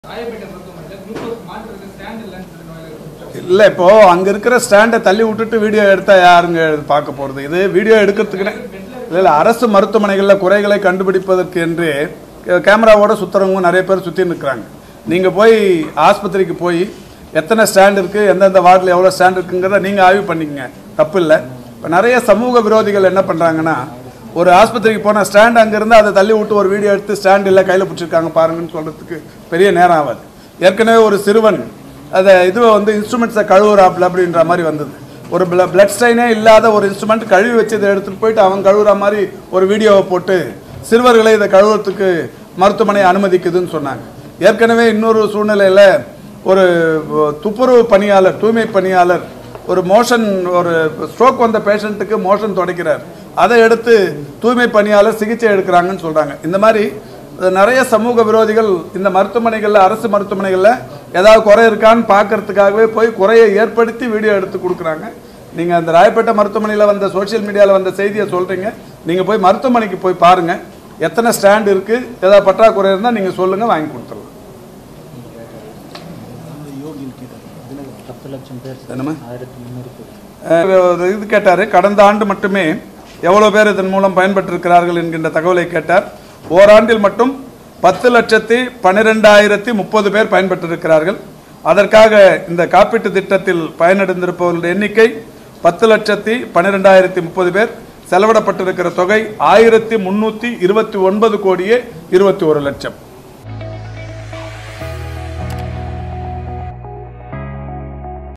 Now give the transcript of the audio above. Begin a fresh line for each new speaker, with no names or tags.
ராயப்பேட்டை மருத்துவமனையில் குளுக்கோஸ் மாற்றுறது ஸ்டாண்ட் இல்லைன்னு சொல்லி நோயாளிகள்
இல்லை இப்போ அங்க இருக்கிற ஸ்டாண்டை தள்ளி விட்டுட்டு வீடியோ எடுத்தா யாருங்க பார்க்க போறது இது வீடியோ எடுக்கிறதுக்குன்னு இல்லை இல்லை அரசு மருத்துவமனைகளில் குறைகளை கண்டுபிடிப்பதற்கு என்று கே- கேமராவோட சுத்துறவங்க நிறைய பேர் சுற்றி நிற்கிறாங்க நீங்கள் போய் ஆஸ்பத்திரிக்கு போய் எத்தனை ஸ்டாண்ட் இருக்குது எந்தெந்த வார்டில் எவ்வளோ ஸ்டாண்ட் இருக்குங்கிறத நீங்கள் ஆய்வு பண்ணிக்கங்க தப்பு இல்லை இப்போ நிறைய சமூக விரோதிகள் என்ன பண்ணுறாங்கன்னா ஒரு ஆஸ்பத்திரிக்கு போன ஸ்டாண்ட் அங்கேருந்து அதை தள்ளி விட்டு ஒரு வீடியோ எடுத்து ஸ்டாண்ட் இல்லை கையில் பிடிச்சிருக்காங்க பாருங்கன்னு சொல்கிறதுக்கு பெரிய நேரம் ஆகாது ஏற்கனவே ஒரு சிறுவன் அதை இதுவை வந்து இன்ஸ்ட்ருமெண்ட்ஸை கழுவுறாப்புல அப்படின்ற மாதிரி வந்தது ஒரு பிளட் ஸ்டைனே இல்லாத ஒரு இன்ஸ்ட்ருமெண்ட் கழுவி வச்சு இதை எடுத்துகிட்டு போயிட்டு அவன் கழுவுற மாதிரி ஒரு வீடியோவை போட்டு சிறுவர்களை இதை கழுவுறதுக்கு மருத்துவமனை அனுமதிக்குதுன்னு சொன்னாங்க ஏற்கனவே இன்னொரு சூழ்நிலையில் ஒரு துப்புரவு பணியாளர் தூய்மை பணியாளர் ஒரு மோஷன் ஒரு ஸ்ட்ரோக் வந்த பேஷண்ட்டுக்கு மோஷன் துடைக்கிறார் அதை எடுத்து தூய்மை பணியாளர் சிகிச்சை எடுக்கிறாங்கன்னு சொல்கிறாங்க இந்த மாதிரி அஹ், நிறைய சமூக விரோதிகள் இந்த மருத்துவமனைகளில் அரசு மருத்துவமனைகளில் ஏதாவது குறை இருக்கான்னு பார்க்கறதுக்காகவே போய் குறையை ஏற்படுத்தி வீடியோ எடுத்து கொடுக்குறாங்க நீங்கள் அந்த ராயப்பேட்டை மருத்துவமனையில் வந்த சோஷியல் மீடியாவில் வந்த செய்தியை சொல்கிறீங்க நீங்கள் போய் மருத்துவமனைக்கு போய் பாருங்கள் எத்தனை ஸ்டாண்ட் இருக்குது ஏதாவது பற்றாக்குறை இருந்தால் நீங்கள் சொல்லுங்கள் வாங்கி கொடுத்துடலாம்
பத்து லட்சம் பேர் சார்
என்னம்மா?
ஆயிரத்தி முந்நூறு பேர்
அஹ் இது கேட்டார் கடந்த ஆண்டு மட்டுமே எவ்வளோ பேர் இதன் மூலம் பயன்பெற்றிருக்கிறார்கள் என்கின்ற தகவலை கேட்டார் ஓராண்டில் மட்டும் பத்து லட்சத்தி பன்னிரெண்டாயிரத்தி முப்பது பேர் பயன்பெற்றிருக்கிறார்கள் அதற்காக இந்த காப்பீட்டு திட்டத்தில் பயனடைந்திருப்பவர்களுடைய எண்ணிக்கை பத்து லட்சத்தி பன்னிரெண்டாயிரத்தி முப்பது பேர் செலவிடப்பட்டிருக்கிற தொகை ஆயிரத்தி முன்னூற்றி இருபத்தி ஒன்பது கோடியே இருபத்தி ஒரு லட்சம்